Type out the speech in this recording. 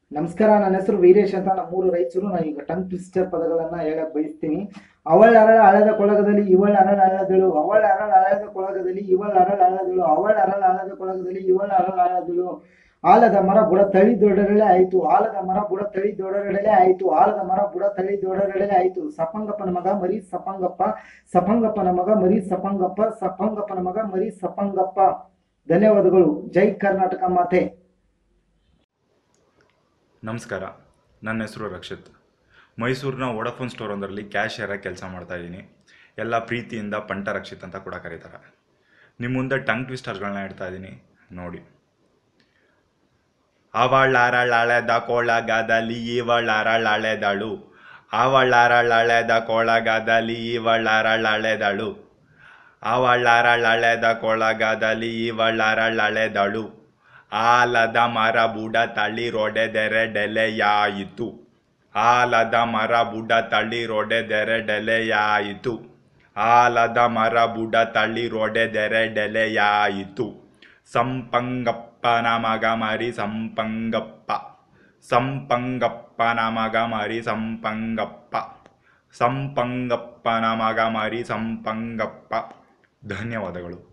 ನಮಸ್ಕಾರ ನನ್ನ ಹೆಸರು ವೀರೇಶ್ ಅಂತ ನಮ್ಮೂರು ರಾಯಚೂರು ನಾನು ಈಗ ಟಂಗ್ ಟ್ವಿಸ್ಟರ್ ಪದಗಳನ್ನ ಹೇಳಕ್ ಬಯಸ್ತೀನಿ ಅವಳ ಅರಳ ಹಳದ ಕೊಳಗದಲ್ಲಿ ಇವಳ ಅರಳ ಹಳದಳು ಅವಳ ಅರಳ ಹಳದ ಕೊಳಗದಲ್ಲಿ ಇವಳ ಅರಳ ಹಳದಳು ಅವಳ ಅರಳ ಹಳದ ಕೊಳಗದಲ್ಲಿ ಇವಳ ಅರಳ ಹಳದಳು ಆಲದ ಮರ ಬುಡ ತಳಿ ದೊಡ್ಡರಳೆ ಆಯ್ತು ಆಲದ ಮರ ಬುಡ ತಳಿ ದೊಡ್ಡರಳೆ ಆಯ್ತು ಆಲದ ಮರ ಬುಡ ತಳಿ ದೊಡ್ಡರಳೆ ಆಯ್ತು ಸಪಂಗಪ್ಪನ ಮಗ ಮರಿ ಸಪಂಗಪ್ಪ ಸಪಂಗಪ್ಪನ ಮಗ ಮರಿ ಸಪಂಗಪ್ಪ ಸಪಂಗಪ್ಪನ ಮಗ ಮರಿ ಸಪಂಗಪ್ಪ ಧನ್ಯವಾದಗಳು ಜೈ ಕರ್ನಾಟಕ ಮಾತೆ ನಮಸ್ಕಾರ ನನ್ನ ಹೆಸರು ರಕ್ಷಿತ್ ಮೈಸೂರಿನ ವೋಡಫೋನ್ ಸ್ಟೋರ್ ಒಂದರಲ್ಲಿ ಕ್ಯಾಶಿಯರ್ ಆಗಿ ಕೆಲಸ ಮಾಡ್ತಾ ಇದ್ದೀನಿ ಎಲ್ಲ ಪ್ರೀತಿಯಿಂದ ಪಂಟ ರಕ್ಷಿತ್ ಅಂತ ಕೂಡ ಕರೀತಾರೆ ನಿಮ್ಮ ಮುಂದೆ ಟಂಗ್ ಟ್ವಿಸ್ಟರ್ಗಳನ್ನ ಇಡ್ತಾ ಇದ್ದೀನಿ ನೋಡಿ ಅವಳಾರಳಳೆದ ಕೊಳಗದಲ್ಲಿ ಇವಳಾರಳಳೆದಳು ಅವಳಾರಳಳೆದ ಕೊಳಗದಲ್ಲಿ ಇವಳಾರಳಳೆದಳು ಅವಳಾರಳಳೆದ ಕೊಳಗದಲ್ಲಿ ಇವಳಾರಳಳೆದಳು ಆಲದ ಮರ ಬುಡ ತಳಿ ರೊಡೆದೆರೆಡೆಲೆಯಾಯಿತು ಆಲದ ಮರ ಬುಡ ತಳಿ ರೊಡೆದೆರೆಡೆಲೆಯಾಯಿತು ಆಲದ ಮರ ಬುಡ ತಳಿ ರೊಡೆದೆರೆಡೆಲೆಯಾಯಿತು ಸಂಪಂಗಪ್ಪನ ಮಗ ಮರಿ ಸಂಪಂಗಪ್ಪ ಸಂಪಂಗಪ್ಪನ ಮಗ ಮರಿ ಸಂಪಂಗಪ್ಪ ಸಂಪಂಗಪ್ಪನ ಮಗ ಮರಿ ಸಂಪಂಗಪ್ಪ ಧನ್ಯವಾದಗಳು